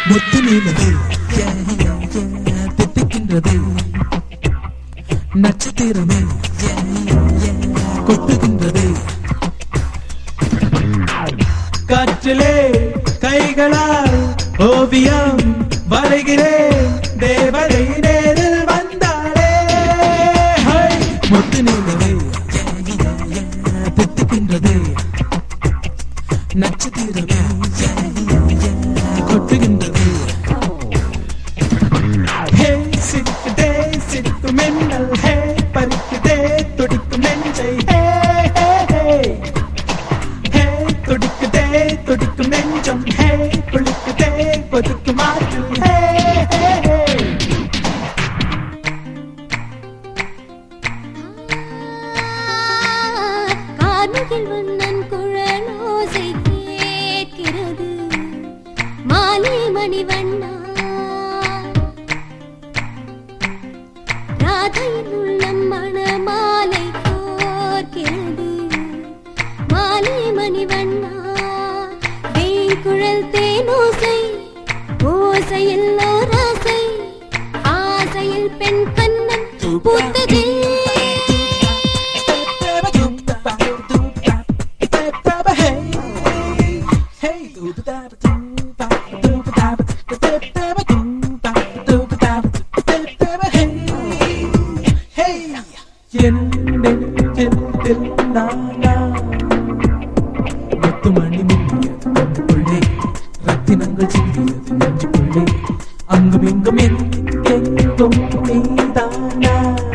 முத்து நிலவே தித்திக்கின்றது நட்சத்திரமே கொட்டுகின்றது காற்றிலே கைகளால் ஓவியம் வரைகிறேன் தேவதை நேரில் வந்தாளே ஹை! முத்து நிலவே தித்திக்கின்றது நட்சத்திரமே கொட்டுகின்றது ஹே சிரிக்குதே சிரிக்கும் மின்னல் ஹே பறிக்குதே துடிக்கும் நெஞ்சை ஹே ஹே ஹே ஹே துடிக்குதே துடிக்கும் நெஞ்சம் ஹே குளிக்குதே கொதிக்கும் ஆற்றில் ஹே ஹே ஹே கார்முகில் வண்ணன் குழலோசை கேட்கிறது மாலை மணி வண்ணா ராதையின் உள்ளம் மணமாலை கோர்க்கிறது மாலை மணி வண்ணா வேங்குழல் தேனோசை ஓசையில் ஓராசை ஆசையில் பெண் கண்ணன் பூத்ததே முத்துமணி மின்னியது கண்ணுக்குள்ளே ரத்தினங்கள் சிந்தியது நெஞ்சுக்குள்ளே அங்கும் இங்கும் எங்கும் நீதானா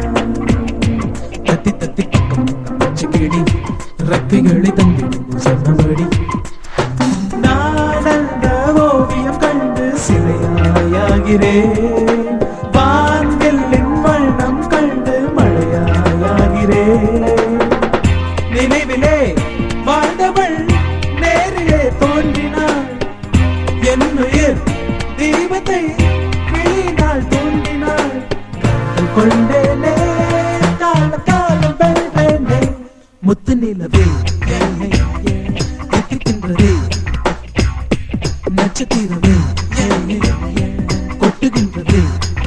தத்தி தத்தி பக்கம் பச்சை கிளி ரக்கைகளை தந்திடும் சொன்னபடி நான் அந்த ஓவியம் கண்டு சிலையாயாகிறேன் வான்வெல்லின் வண்ணம் கண்டு மழையாயாகிறேன் நினைவிலே வாழ்ந்தவள் நேரிலே தோன்றினாள் என்னுயிர் தீபத்தை விழியினால் தோன்றினாள் காதல் கொண்டேனே கால காலம் வெல்வேனே முத்து நிலவே தித்திக்கின்றதே நட்சத்திரமே கொட்டுகின்றதே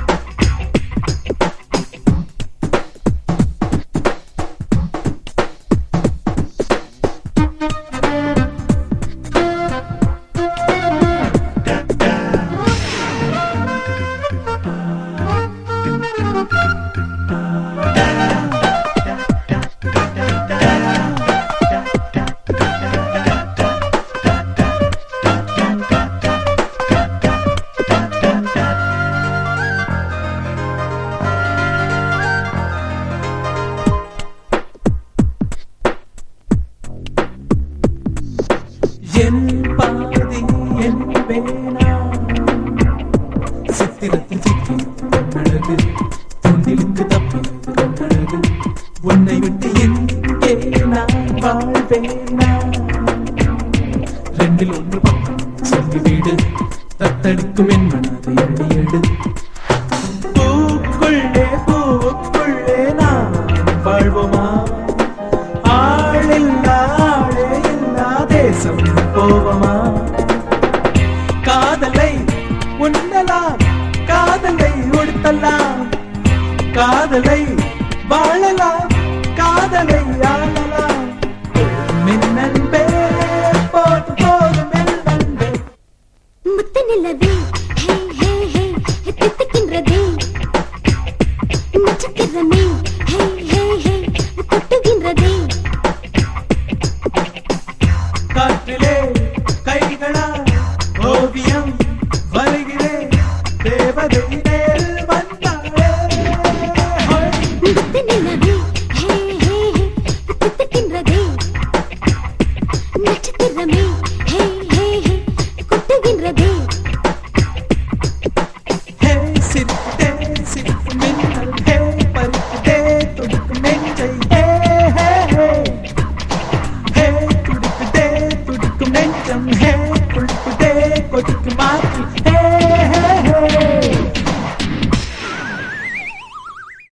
என் பாதி என் வேணா சித்திரத்தில் சிக்கி கண்ணழகு தொண்டிலுக்கு தப்பி கண்ணழகு உன்னை விட்டு எங்கே நான் வாழ்வேனா ரெண்டில் ஒன்று பக்கம் சொல்லி வீடு தத்தளிக்கும் என் மனதை அடியடு பூக்குள்ளே பூவுக்குள்ளே நான் வாழ்வோமா ஆளில்லா ஆளே இல்லா தேசம் போவமா காதலை உண்ணலாம் காதலை உடுத்தலாம் காதலை வாழலாம்